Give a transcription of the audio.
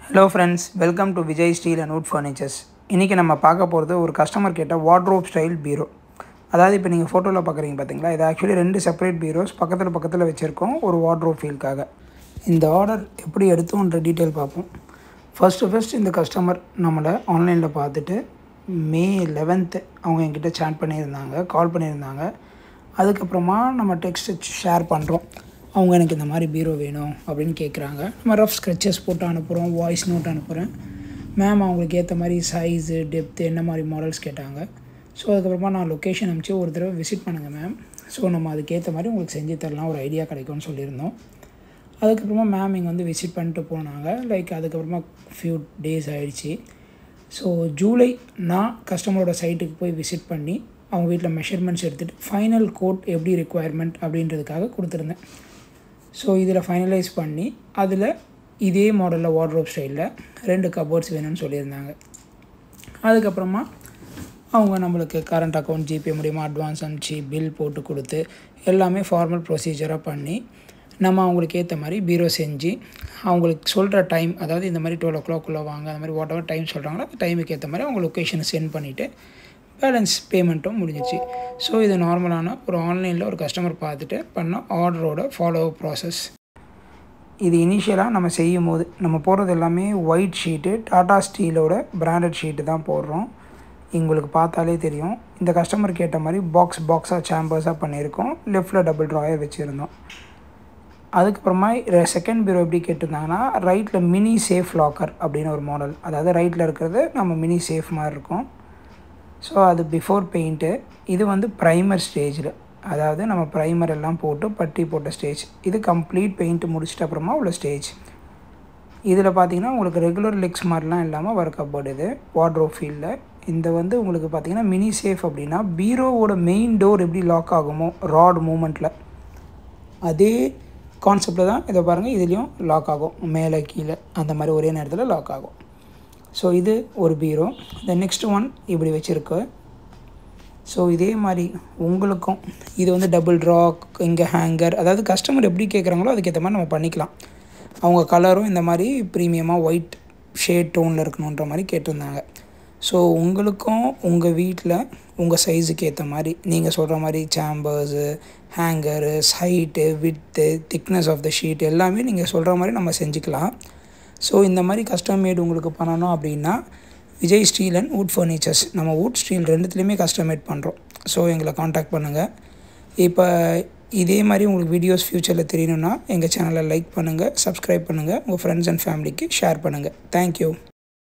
hello friends welcome to Vijay steel and wood furnitures இன்றைக்கி நம்ம பார்க்க போகிறது ஒரு கஸ்டமர் கேட்ட வார்ட்ரோப் ஸ்டைல் பீரோ அதாவது இப்போ நீங்கள் ஃபோட்டோவில் பார்க்குறீங்க பார்த்தீங்களா இது ஆக்சுவலி ரெண்டு செப்பரேட் பீரோஸ் பக்கத்தில் பக்கத்தில் வச்சுருக்கோம் ஒரு வார்ட்ரோப் ஃபீல்க்காக இந்த ஆர்டர் எப்படி எடுத்தோன்ற டீட்டெயில் பார்ப்போம் ஃபஸ்ட்டு ஃபஸ்ட் இந்த கஸ்டமர் நம்மளை ஆன்லைனில் பார்த்துட்டு மே லெவன்த்து அவங்க என்கிட்ட சேட் பண்ணியிருந்தாங்க கால் பண்ணியிருந்தாங்க அதுக்கப்புறமா நம்ம டெக்ஸ்ட் ஷேர் பண்ணுறோம் அவங்க எனக்கு இந்த மாதிரி பீரோ வேணும் அப்படின்னு கேட்குறாங்க நம்ம ரஃப் ஸ்கெச்சஸ் போட்டு அனுப்புகிறோம் வாய்ஸ் நோட் அனுப்புகிறேன் மேம் அவங்களுக்கு ஏற்ற மாதிரி சைஸு டெப்த்து என்ன மாதிரி மாடல்ஸ் கேட்டாங்க ஸோ அதுக்கப்புறமா நான் லொக்கேஷன் அனுப்பிச்சு ஒரு தடவை விசிட் பண்ணுங்கள் மேம் ஸோ நம்ம அதுக்கேற்ற மாதிரி உங்களுக்கு செஞ்சு தரலாம் ஒரு ஐடியா கிடைக்கும்னு சொல்லியிருந்தோம் அதுக்கப்புறமா மேம் இங்கே வந்து விசிட் பண்ணிட்டு போனாங்க லைக் அதுக்கப்புறமா ஃபியூ டேஸ் ஆகிடுச்சி ஸோ ஜூலை நான் கஸ்டமரோட சைட்டுக்கு போய் விசிட் பண்ணி அவங்க வீட்டில் மெஷர்மெண்ட்ஸ் எடுத்துகிட்டு ஃபைனல் கோட் எப்படி ரெக்குவயர்மெண்ட் அப்படின்றதுக்காக கொடுத்துருந்தேன் ஸோ இதில் ஃபைனலைஸ் பண்ணி அதில் இதே மாடலில் வார்ட்ரோப் ஸ்டைலில் ரெண்டு கபோர்ட்ஸ் வேணும்னு சொல்லியிருந்தாங்க அதுக்கப்புறமா அவங்க நம்மளுக்கு கரண்ட் அக்கௌண்ட் ஜிபே மூலிமா அட்வான்ஸ் அனுப்பிச்சு பில் போட்டு கொடுத்து எல்லாமே ஃபார்மல் ப்ரொசீஜராக பண்ணி நம்ம அவங்களுக்கு ஏற்ற மாதிரி பீரோ செஞ்சு அவங்களுக்கு சொல்கிற டைம் அதாவது இந்த மாதிரி டுவெல் ஓ கிளாக்குள்ளே வாங்க அந்த மாதிரி வாட் எவர் டைம் சொல்கிறாங்களோ அந்த டைமுக்கு ஏற்ற மாதிரி அவங்க லொக்கேஷனை சென்ட் பண்ணிவிட்டு பேலன்ஸ் பேமெண்ட்டும் முடிஞ்சிச்சு ஸோ இது நார்மலான ஒரு ஆன்லைனில் ஒரு கஸ்டமர் பார்த்துட்டு பண்ண ஆர்டரோட ஃபாலோ ப்ராசஸ் இது இனிஷியலாக நம்ம செய்யும் போது நம்ம போடுறது எல்லாமே ஒயிட் ஷீட்டு டாடா ஸ்டீலோட பிராண்டட் ஷீட்டு தான் போடுறோம் உங்களுக்கு பார்த்தாலே தெரியும் இந்த கஸ்டமருக்கு ஏற்ற மாதிரி பாக்ஸ் பாக்ஸாக சேம்பர்ஸாக பண்ணியிருக்கோம் லெஃப்டில் டபுள் ட்ராயை வச்சுருந்தோம் அதுக்கப்புறமா செகண்ட் பீரோ எப்படி கேட்டிருந்தாங்கன்னா ரைட்டில் மினி சேஃப் லாக்கர் அப்படின்னு ஒரு மாடல் அதாவது ரைட்டில் இருக்கிறது நம்ம மினி சேஃப் மாதிரி இருக்கும் ஸோ அது பிஃபோர் பெயிண்ட்டு இது வந்து ப்ரைமர் ஸ்டேஜில் அதாவது நம்ம ப்ரைமர் எல்லாம் போட்டு பட்டி போட்ட ஸ்டேஜ் இது கம்ப்ளீட் பெயிண்ட் முடிச்சிட்ட அப்புறமா உள்ள ஸ்டேஜ் இதில் பார்த்தீங்கன்னா உங்களுக்கு ரெகுலர் லெக்ஸ் மாதிரிலாம் இல்லாமல் ஒர்க் அபவுட் இது வார்ட்ரோ ஃபீல்டில் இந்த வந்து உங்களுக்கு பார்த்தீங்கன்னா மினி சேஃப் அப்படின்னா பீரோவோட மெயின் டோர் எப்படி லாக் ஆகுமோ ராட் மூமெண்ட்டில் அதே கான்செப்டில் தான் இதை பாருங்கள் இதுலேயும் லாக் ஆகும் மேலே கீழே அந்த மாதிரி ஒரே நேரத்தில் லாக் ஆகும் ஸோ இது ஒரு பீரோ த நெக்ஸ்ட் ஒன் இப்படி வச்சுருக்கு ஸோ இதே மாதிரி உங்களுக்கும் இது வந்து டபுள் ட்ராக் இங்கே ஹேங்கர் அதாவது கஸ்டமர் எப்படி கேட்குறாங்களோ அதுக்கேற்ற மாதிரி நம்ம பண்ணிக்கலாம் அவங்க கலரும் இந்த மாதிரி ப்ரீமியமாக ஒயிட் ஷேட் டோனில் இருக்கணுன்ற மாதிரி கேட்டிருந்தாங்க ஸோ உங்களுக்கும் உங்கள் வீட்டில் உங்கள் சைஸுக்கு ஏற்ற மாதிரி நீங்கள் சொல்கிற மாதிரி chambers hanger height with thickness of the sheet எல்லாமே நீங்கள் சொல்கிற மாதிரி நம்ம செஞ்சுக்கலாம் ஸோ இந்த மாதிரி கஸ்டம் மேட் உங்களுக்கு பண்ணணும் அப்படின்னா Vijay steel and wood furnitures நம்ம வுட் ஸ்டீல் ரெண்டுத்துலேயுமே கஸ்டம் மேட் பண்ணுறோம் ஸோ எங்களை காண்டாக்ட் பண்ணுங்கள் இப்போ இதே மாதிரி உங்களுக்கு வீடியோஸ் ஃப்யூச்சரில் தெரியணுன்னா எங்கள் சேனலை லைக் பண்ணுங்கள் சப்ஸ்கிரைப் பண்ணுங்கள் உங்கள் ஃப்ரெண்ட்ஸ் அண்ட் ஃபேமிலிக்கு ஷேர் பண்ணுங்கள் தேங்க்யூ